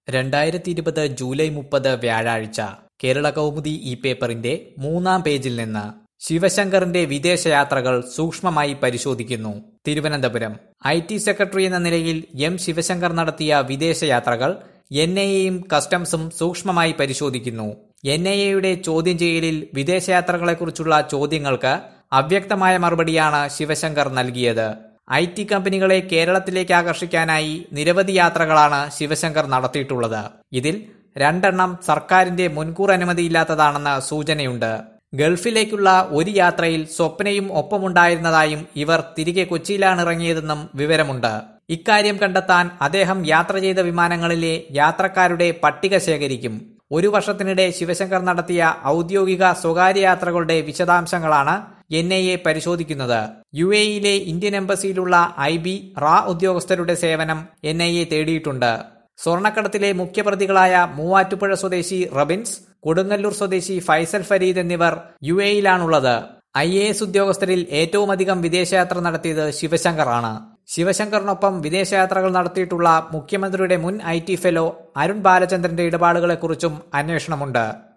രണ്ടായിരത്തി ഇരുപത് ജൂലൈ മുപ്പത് വ്യാഴാഴ്ച കേരള കൗമുദി ഈ പേപ്പറിന്റെ മൂന്നാം പേജിൽ നിന്ന് ശിവശങ്കറിന്റെ വിദേശയാത്രകൾ സൂക്ഷ്മമായി പരിശോധിക്കുന്നു തിരുവനന്തപുരം ഐ ടി സെക്രട്ടറി എന്ന നിലയിൽ എം ശിവശങ്കർ നടത്തിയ വിദേശയാത്രകൾ എൻ ഐ എയും കസ്റ്റംസും സൂക്ഷ്മമായി പരിശോധിക്കുന്നു എൻ ഐ എയുടെ ചോദ്യം ചെയ്യലിൽ വിദേശയാത്രകളെക്കുറിച്ചുള്ള ചോദ്യങ്ങൾക്ക് അവ്യക്തമായ മറുപടിയാണ് ശിവശങ്കർ നൽകിയത് ഐ ടി കമ്പനികളെ കേരളത്തിലേക്ക് ആകർഷിക്കാനായി നിരവധി യാത്രകളാണ് ശിവശങ്കർ നടത്തിയിട്ടുള്ളത് ഇതിൽ രണ്ടെണ്ണം സർക്കാരിന്റെ മുൻകൂർ അനുമതിയില്ലാത്തതാണെന്ന് സൂചനയുണ്ട് ഗൾഫിലേക്കുള്ള ഒരു യാത്രയിൽ സ്വപ്നയും ഒപ്പമുണ്ടായിരുന്നതായും ഇവർ തിരികെ കൊച്ചിയിലാണ് ഇറങ്ങിയതെന്നും വിവരമുണ്ട് ഇക്കാര്യം കണ്ടെത്താൻ അദ്ദേഹം യാത്ര ചെയ്ത വിമാനങ്ങളിലെ യാത്രക്കാരുടെ പട്ടിക ശേഖരിക്കും ഒരു വർഷത്തിനിടെ ശിവശങ്കർ നടത്തിയ ഔദ്യോഗിക സ്വകാര്യ യാത്രകളുടെ വിശദാംശങ്ങളാണ് എൻ ഐ എ പരിശോധിക്കുന്നത് യു എയിലെ ഇന്ത്യൻ എംബസിയിലുള്ള ഐ ബി റാ ഉദ്യോഗസ്ഥരുടെ സേവനം എൻ ഐ എ തേടിയിട്ടുണ്ട് സ്വർണ്ണക്കടത്തിലെ മുഖ്യപ്രതികളായ മൂവാറ്റുപുഴ സ്വദേശി റബിൻസ് കൊടുങ്ങല്ലൂർ സ്വദേശി ഫൈസൽ ഫരീദ് എന്നിവർ യു എയിലാണുള്ളത് ഐ എ എസ് ഉദ്യോഗസ്ഥരിൽ ഏറ്റവുമധികം വിദേശയാത്ര നടത്തിയത് ശിവശങ്കറാണ് ശിവശങ്കറിനൊപ്പം വിദേശയാത്രകൾ നടത്തിയിട്ടുള്ള മുഖ്യമന്ത്രിയുടെ മുൻ ഐ ടി ഫെലോ അരുൺ ബാലചന്ദ്രന്റെ ഇടപാടുകളെക്കുറിച്ചും അന്വേഷണമുണ്ട്